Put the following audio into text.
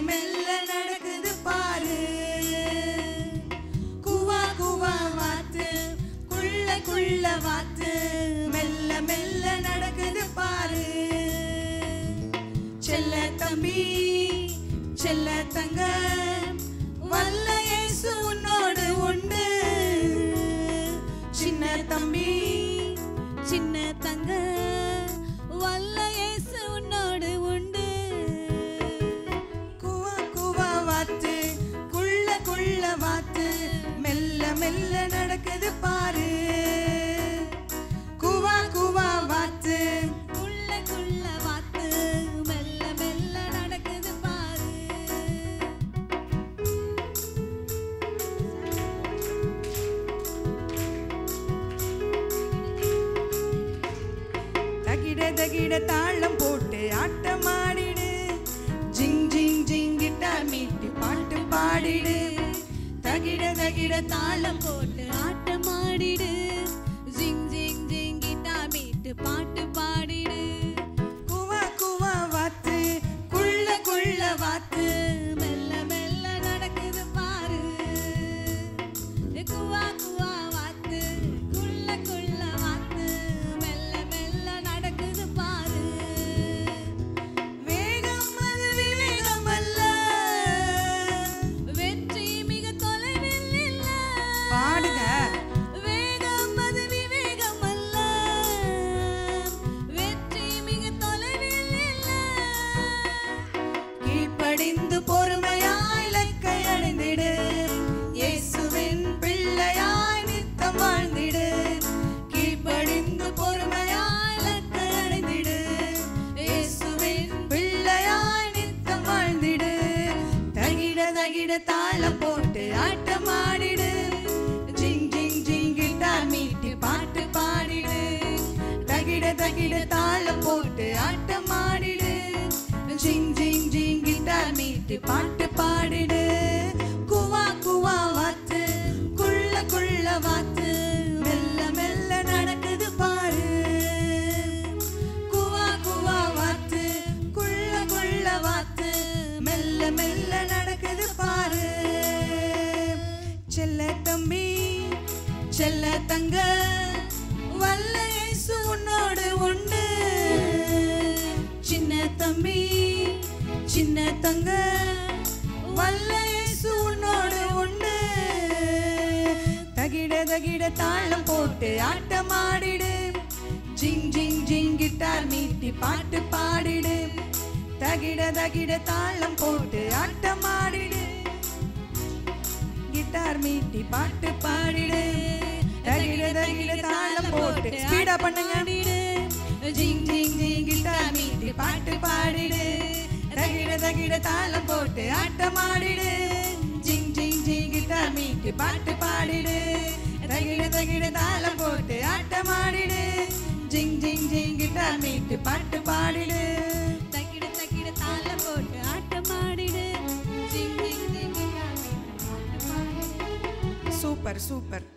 மெல்ல நடக்குது பாரு குவா குவா வாத்து குள்ள குள்ள வாத்து மெல்ல மெல்ல நடக்குது பாரு செல்ல தம்பி செல்ல தங்க வல்ல இயேசு உன்னோடு உண்டு சின்ன தம்பி சின்ன தங்க வல்ல இயேசு உன்னோடு உண்டு குவா குவா வாத்து குள்ள குள்ள வாத்து மெல்ல மெல்ல நடக்குது பாரு குவா குவா வாத்து குள்ள குள்ள வாத்து மெல்ல மெல்ல நடக்குது பாரு தகிட தகிட தாளம் போட்டு ஆட்டமாடிடு ஜிங் ஜிங் ஜிங் கிட்டார் மீட்டி பாட்டு பாடிடு தகிட தகிட தாளம் போட்டு ஆட்டமாடிடு ஜிங் ஜிங் ஜிங் கிட்டார் மீட்டு பாட்டு பாடிடு குவா குவா வாத்து குள்ள குள்ள வாத்து மெல்ல மெல்ல நடக்குது பாரு குவா குவா வாத்து குள்ள குள்ள வாத்து மெல்ல மெல்ல நடக்குது பாரு வேகம் அது விவேகம் அல்ல வெற்றி மிக தொலைவில் இல்ல பாடுங்க வேகம் அது விவேகம் அல்ல வெற்றி மிக தொலைவில் இல்ல கீழ்ப்படிந்து பொறுமையாய் இலக்கை அடைந்திடு இயேசுவின் பிள்ளையாய் நித்தம் வாழ்ந்திடு கீழ்ப்படிந்து பொறுமையாய் இலக்கை அடைந்திடு இயேசுவின் பிள்ளையாய் நித்தம் வாழ்ந்திடு தகிட தகிட தாளம் போட்டு ஆட்டமாடிடு ஜிங் ஜிங் ஜிங் கிட்டார் மீட்டி பாட்டு பாடிடு தகிட தகிட தாளம் போட்டு ஆட்டமாடிடு ஜிங் ஜிங் ஜிங் கிட்டார் மீட்டி பாட்டு பாடிடு குவா குவா வாத்து குள்ள குள்ள வாத்து மெல்ல மெல்ல நடக்குது பாரு குவா குவா வாத்து குள்ள குள்ள வாத்து மெல்ல மெல்ல நடக்குது பாரு செல்ல தம்பி செல்ல தங்க வல்ல இயேசு உன்னோடு உண்டு சின்ன தம்பி சின்ன தங்க வல்ல இயேசு உன்னோடு உண்டு தகிட தகிட தாளம் போட்டு ஆட்டமாடிடு ஜிங் ஜிங் ஜிங் கிட்டார் மீட்டி பாட்டு பாடிடு தகிட தகிட தாளம் போட்டு ஆட்டமாடிடு கிட்டார் மீட்டி பாட்டு பாடிடு தகிட தகிட தாளம் போட்டு ஸ்பீடா பண்ணுங்க ஜிங் ஜிங் ஜிங் கிட்டார் மீட்டி பாட்டு பாடிடு தகிட தகிட தாளம் போட்டு ஆட்டமாடிடு ஜிங் ஜிங் ஜிங் கிட்டார் மீட்டி பாட்டு பாடிடு தகிட தகிட தாளம் போட்டு ஆட்டமாடிடு ஜிங் ஜிங் ஜிங் கிட்டார் மீட்டி பாட்டு பாடிடு தக்கிட தக்கிட தாளம் போட்டு ஆட்டமாடிடு ஜிங் ஜிங் ஜிங் பாட்டு பாடிடு சூப்பர் சூப்பர்